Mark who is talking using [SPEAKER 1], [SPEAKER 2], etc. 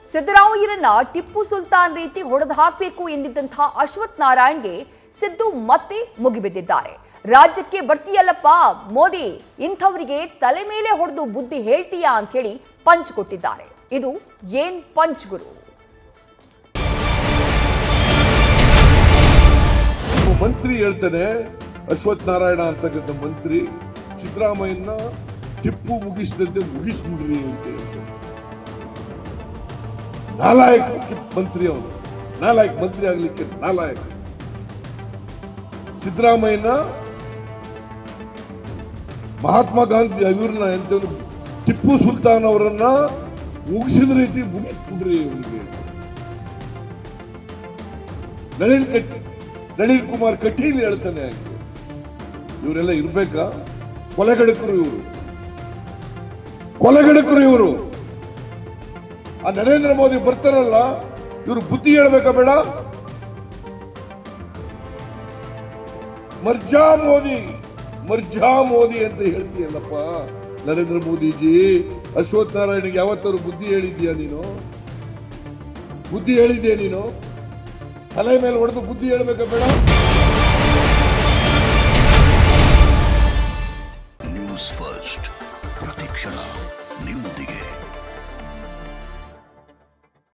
[SPEAKER 1] ಸಿದ್ದರಾಮಯ್ಯರನ್ನ ಟಿಪ್ಪು ಸುಲ್ತಾನ್ ರೀತಿ ಹೊಡೆದು ಹಾಕಬೇಕು ಎಂದಿದ್ದಂತಹ ಅಶ್ವಥ್ ನಾರಾಯಣ್ಗೆ ಸಿದ್ದು ಮತ್ತೆ ಮುಗಿಬಿದ್ದಿದ್ದಾರೆ ರಾಜ್ಯಕ್ಕೆ ಬರ್ತೀಯಲ್ಲಪ್ಪ ಮೋದಿ ಇಂಥವರಿಗೆ ತಲೆ ಮೇಲೆ ಹೊಡೆದು ಬುದ್ಧಿ ಹೇಳ್ತೀಯಾ ಅಂತ ಹೇಳಿ ಪಂಚ್ ಕೊಟ್ಟಿದ್ದಾರೆ ಇದು ಏನ್ ಪಂಚ್ ಗುರು
[SPEAKER 2] ಒಬ್ಬ ಮಂತ್ರಿ ಹೇಳ್ತಾನೆ ಅಶ್ವಥ್ ನಾರಾಯಣ ಅಂತಕ್ಕಂಥ ಮಂತ್ರಿ ಸಿದ್ದರಾಮಯ್ಯನ ಟಿಪ್ಪು ಮುಗಿಸಿದಂತೆ ಮುಗಿಸ್ಬಿಡ್ರಿ ಅಂತ ಹೇಳ್ತಾನೆ ನಾಲಾಯಕ್ ಟಿಪ್ ಮಂತ್ರಿ ಅವನು ನಾಲಾಯಕ್ ಮಂತ್ರಿ ಆಗ್ಲಿಕ್ಕೆ ನಾಲಾಯಕ್ ಸಿದ್ದರಾಮಯ್ಯನ ಮಹಾತ್ಮ ಗಾಂಧಿ ಇವ್ರನ್ನ ಎಂತವ್ರು ಟಿಪ್ಪು ಸುಲ್ತಾನ್ ಅವರನ್ನ ಮುಗಿಸಿದ ರೀತಿ ಮುಗಿಸ್ಬಿಡ್ರಿ ಇವನಿಗೆ ನಳಿನ್ ಕಟ್ ನಳಿನ್ ಕುಮಾರ್ ಕಟೀಲ್ ಹೇಳ್ತಾನೆ ಹಾಗೆ ಇವರೆಲ್ಲ ಇರ್ಬೇಕಾ ಕೊಲೆಗಡಕರು ಇವರು ಕೊಲೆಗಡಕರು ಇವರು ಆ ನರೇಂದ್ರ ಮೋದಿ ಬರ್ತಾರಲ್ಲ ಇವರು ಬುದ್ಧಿ ಹೇಳ್ಬೇಕಾ ಬೇಡ ಮರ್ಜಾ ಮೋದಿ ಮರ್ಜಾ ಮೋದಿ ಅಂತ ಹೇಳ್ತೀಯಲ್ಲಪ್ಪ ನರೇಂದ್ರ ಮೋದಿಜಿ ಅಶ್ವಥ್ ನಾರಾಯಣಿಗೆ ಯಾವತ್ತಾರು ಬುದ್ಧಿ ಹೇಳಿದ್ಯಾ ನೀನು ಬುದ್ಧಿ ಹೇಳಿದ್ಯಾ ನೀನು ತಲೆ ಮೇಲೆ ಹೊಡೆದು ಬುದ್ಧಿ ಹೇಳ್ಬೇಕಾ ಬೇಡ